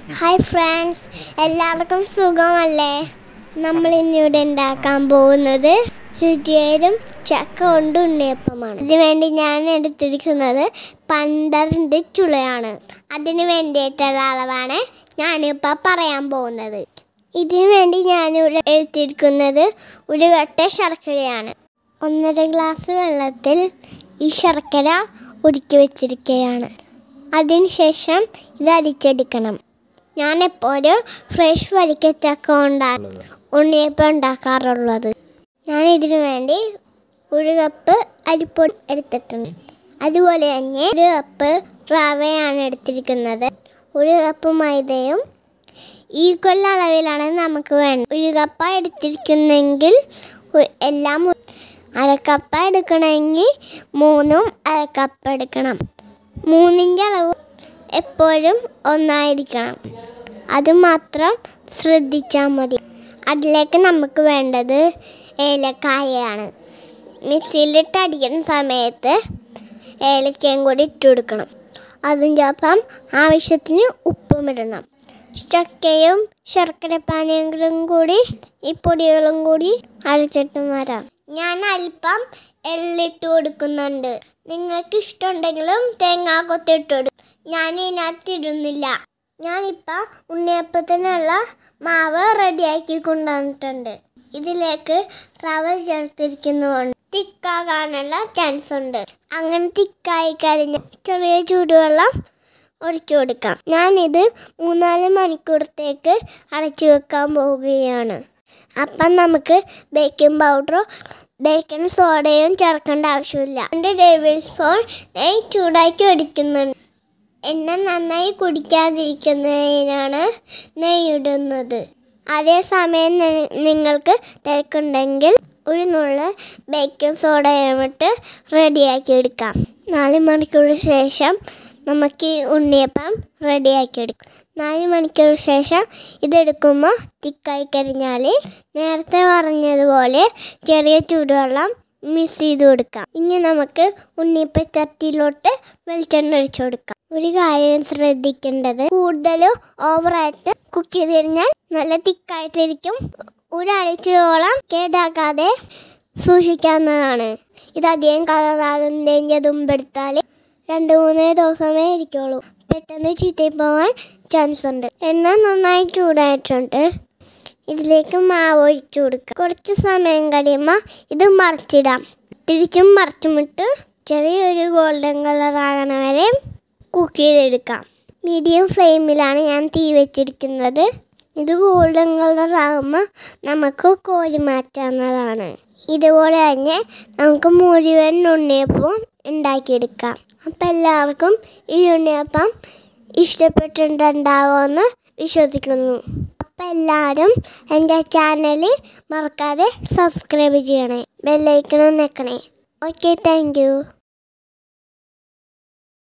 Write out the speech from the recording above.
hi friends എല്ലാവർക്കും സുഖമല്ലേ നമ്മൾ ഇന്നിവിടെ ഉണ്ടാക്കാൻ പോകുന്നത് രുചിയേരും ചക്ക കൊണ്ട് ഉണ്ണിയപ്പമാണ് ഇതിനു വേണ്ടി ഞാൻ എടുത്തിരിക്കുന്നത് പന്ത്രണ്ട് ചുളയാണ് അതിന് വേണ്ടിയിട്ടുള്ള അളവാണ് ഞാനിപ്പോൾ പറയാൻ പോകുന്നത് ഇതിനു വേണ്ടി ഞാനിവിടെ എടുത്തിരിക്കുന്നത് ഒരു കട്ട ശർക്കരയാണ് ഒന്നര ഗ്ലാസ് വെള്ളത്തിൽ ഈ ശർക്കര ഉരുക്കി വെച്ചിരിക്കുകയാണ് അതിനുശേഷം ഇത് അരിച്ചെടുക്കണം ഞാൻ എപ്പോഴും ഫ്രഷ് വരിക്കച്ചക്ക കൊണ്ടാണ് ഉണ്ണിയപ്പം ഉണ്ടാക്കാറുള്ളത് ഞാൻ ഇതിനു വേണ്ടി ഒരു കപ്പ് അരിപ്പൊടി എടുത്തിട്ടുണ്ട് അതുപോലെ തന്നെ ഒരു കപ്പ് റവയാണ് എടുത്തിരിക്കുന്നത് ഒരു കപ്പ് മൈദയും ഈക്വൽ അളവിലാണ് നമുക്ക് വേണ്ടത് ഒരു കപ്പ എടുത്തിരിക്കുന്നെങ്കിൽ ഒ- എല്ലാം ഒ- അരക്കപ്പ എടുക്കണമെങ്കിൽ മൂന്നും അരക്കപ്പ എടുക്കണം മൂന്നിൻ്റെ അളവ് എപ്പോഴും ഒന്നായിരിക്കണം അത് മാത്രം ശ്രദ്ധിച്ചാൽ മതി അതിലേക്ക് നമുക്ക് വേണ്ടത് ഏലക്കായയാണ് മിക്സിയിലിട്ട് അടിക്കുന്ന സമയത്ത് ഏലക്കയും കൂടി ഇട്ട് കൊടുക്കണം അതിൻ്റെ ഒപ്പം ആവശ്യത്തിന് ഉപ്പും ഇടണം ചക്കയും ശർക്കര പാനീയങ്ങളും കൂടി ഈ പൊടികളും കൂടി അരച്ചിട്ട് വരാം ഞാൻ അല്പം എള്ളിട്ട് കൊടുക്കുന്നുണ്ട് നിങ്ങൾക്ക് ഇഷ്ടമുണ്ടെങ്കിലും തേങ്ങാ കൊത്തിട്ട് കൊടുക്കും ഞാൻ ഇതിനകത്ത് ഇടുന്നില്ല ഞാനിപ്പോൾ ഉണ്ണിയപ്പത്തിനുള്ള മാവ് റെഡിയാക്കി കൊണ്ടുവന്നിട്ടുണ്ട് ഇതിലേക്ക് റവ ചേർത്തിരിക്കുന്നതുകൊണ്ട് തിക്കാകാനുള്ള ചാൻസ് ഉണ്ട് അങ്ങനെ തിക്കായി കഴിഞ്ഞാൽ ചെറിയ ചൂടുവെള്ളം ഒഴിച്ചു കൊടുക്കാം ഞാനിത് മൂന്നാല് മണിക്കൂറത്തേക്ക് അടച്ചു വെക്കാൻ പോവുകയാണ് അപ്പം നമുക്ക് ബേക്കിംഗ് പൗഡറോ ബേക്കിംഗ് സോഡയും ചേർക്കേണ്ട ആവശ്യമില്ല രണ്ട് ടേബിൾ സ്പൂൺ നെയ്യ് ചൂടാക്കി ഒടിക്കുന്നുണ്ട് എണ്ണ നന്നായി കുടിക്കാതിരിക്കുന്നതിനാണ് നെയ്യ് ഇടുന്നത് അതേസമയം നി- നിങ്ങൾക്ക് തിരക്കുണ്ടെങ്കിൽ ഒരു നുള്ള ബേക്കിംഗ് സോഡയും ഇട്ട് റെഡിയാക്കി എടുക്കാം നാല് മണിക്കൂർ ശേഷം നമുക്ക് ഈ ഉണ്ണിയപ്പം റെഡിയാക്കി എടുക്കാം നാല് മണിക്കൂർ ശേഷം ഇതെടുക്കുമ്പോൾ തിക്കായി കഴിഞ്ഞാൽ നേരത്തെ പറഞ്ഞതുപോലെ ചെറിയ ചൂടുവെള്ളം മിക്സ് ചെയ്ത് കൊടുക്കാം ഇനി നമുക്ക് ഉണ്ണിയപ്പ ചട്ടിയിലോട്ട് വെളിച്ചെണ്ണ ഒഴിച്ചു കൊടുക്കാം ഒരു കാര്യം ശ്രദ്ധിക്കേണ്ടത് കൂടുതലും ഓവറായിട്ട് കുക്ക് ചെയ്ത് കഴിഞ്ഞാൽ നല്ല തിക്കായിട്ടിരിക്കും ഒരാഴ്ചയോളം കേടാക്കാതെ സൂക്ഷിക്കാവുന്നതാണ് ഇത് അധികം കളറാകുന്നതിൻ്റെ മുമ്പെടുത്താൽ രണ്ട് മൂന്ന് ദിവസമേ ഇരിക്കുള്ളൂ പെട്ടെന്ന് ചീത്തയിൽ പോകാൻ ചാൻസ് ഉണ്ട് എണ്ണ നന്നായി ചൂടായിട്ടുണ്ട് ഇതിലേക്ക് മാവ് ഒഴിച്ചു കൊടുക്കുക കുറച്ച് സമയം കഴിയുമ്പോൾ ഇത് മറിച്ചിടാം തിരിച്ചും മറിച്ചുമിട്ട് ചെറിയൊരു ഗോൾഡൻ കളർ ആകണ വരെ കുക്ക് ചെയ്തെടുക്കാം മീഡിയം ഫ്ലെയിമിലാണ് ഞാൻ തീ വെച്ചിരിക്കുന്നത് ഇത് ഗോൾഡൻ കളർ ആകുമ്പോൾ നമുക്ക് കോരി മാറ്റാവുന്നതാണ് ഇതുപോലെ തന്നെ നമുക്ക് മുഴുവൻ ഉണ്ണിയപ്പവും ഉണ്ടാക്കിയെടുക്കാം അപ്പം എല്ലാവർക്കും ഈ ഉണ്ണിയപ്പം ഇഷ്ടപ്പെട്ടിട്ടുണ്ടാവുമെന്ന് വിശ്വസിക്കുന്നു അപ്പം എല്ലാവരും എൻ്റെ ചാനൽ മറക്കാതെ സബ്സ്ക്രൈബ് ചെയ്യണേ ബെല്ലൈക്കണം നിൽക്കണേ ഓക്കെ താങ്ക് യു